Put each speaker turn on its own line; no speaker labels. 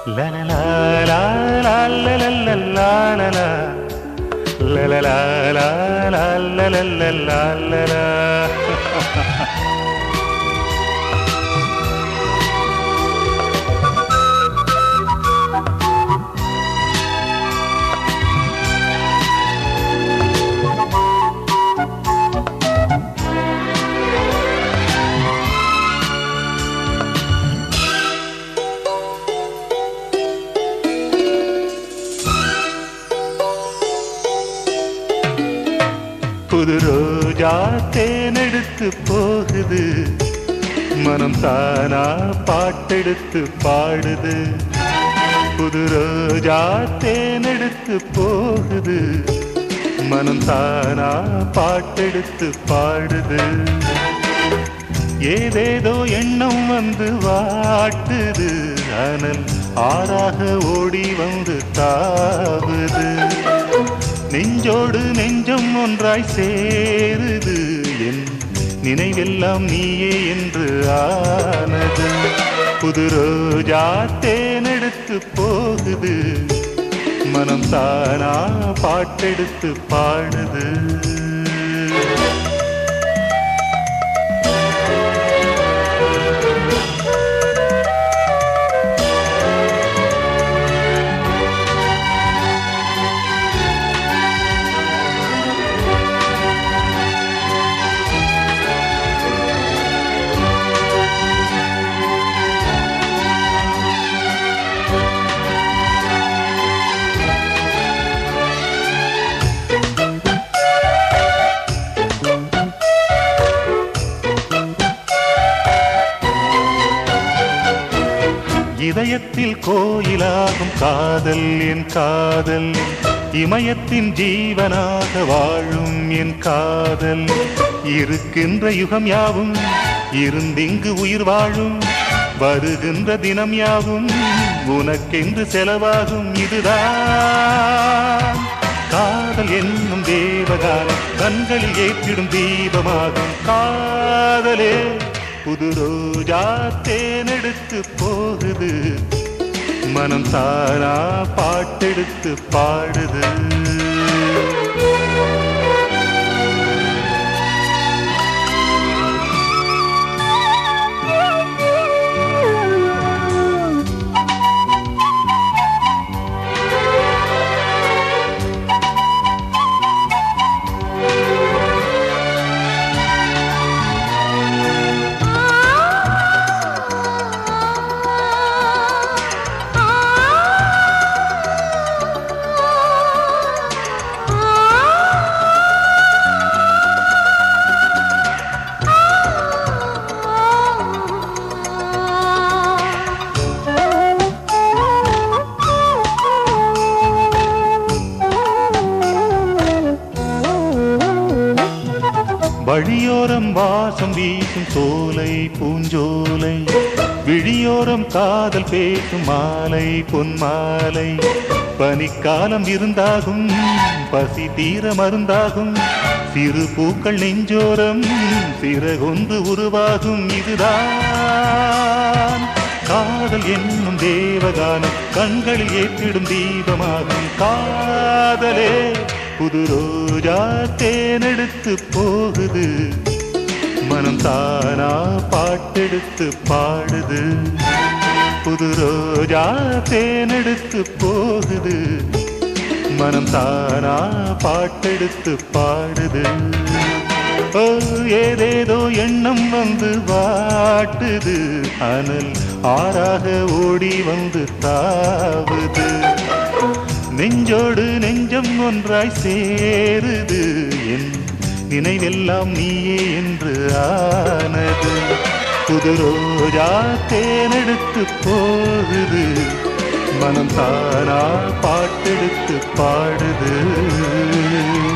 La la la la la la la la la la la. La la la la la la la la la la la. புது ரோஜா தேனெடுத்து போகுது மனம் தானா பாட்டெடுத்து பாடுது புது ரோஜா தேனெடுத்து போகுது மனம் தானா பாட்டெடுத்து பாடுது ஏதேதோ எண்ணம் வந்து வாட்டுது அனல் ஆறாக ஓடி வந்து தாவுது நெஞ்சோடு நெஞ்சம் ஒன்றாய் சேருது என் நினைவெல்லாம் நீயே என்று ஆனது புது ரோஜா தேனெடுத்து போகுது மனம் தானா பாட்டெடுத்து பாடுது இதயத்தில் கோயிலாகும் காதல் என் காதல் இமயத்தின் ஜீவனாக வாழும் என் காதல் இருக்கின்ற யுகம் யாவும் இருந்திங்கு உயிர் வாழும் வருகின்ற தினம் யாவும் உனக்கென்று செலவாகும் இதுதான் காதல் என்னும் தேவகானம் கண்களில் ஏற்றிடும் தீபமாகும் காதலே புது ரோஜா தேனெடுத்து போகுது மனம் தானா பாட்டெடுத்து பாடுது வழியோரம் வாசம் வீசும் சோலை பூஞ்சோலை விழியோரம் காதல் பேசும் மாலை பொன்மாலை பனிக்காலம் இருந்தாகும் பசி தீர மருந்தாகும் சிறு பூக்கள் நெஞ்சோரம் சிறகொன்று உருவாகும் இதுதான் காதல் என்னும் தேவகானம் கண்களில் ஏற்றிடும் தீபமாகும் காதலே புது ரோஜா தேனெடுத்து போகுது மனம் தானா பாட்டெடுத்து பாடுது புது ரோஜா தேனெடுத்து போகுது மனம் தானா பாட்டெடுத்து பாடுது ஓ ஏதேதோ எண்ணம் வந்து வாட்டுது அனல் ஆறாக ஓடி வந்து தாவுது நெஞ்சோடு நெஞ்சம் ஒன்றாய் சேருது என் நினைவெல்லாம் நீயே என்று ஆனது புது ரோஜா தேனெடுத்து போகுது மனம் தானா பாட்டெடுத்து பாடுது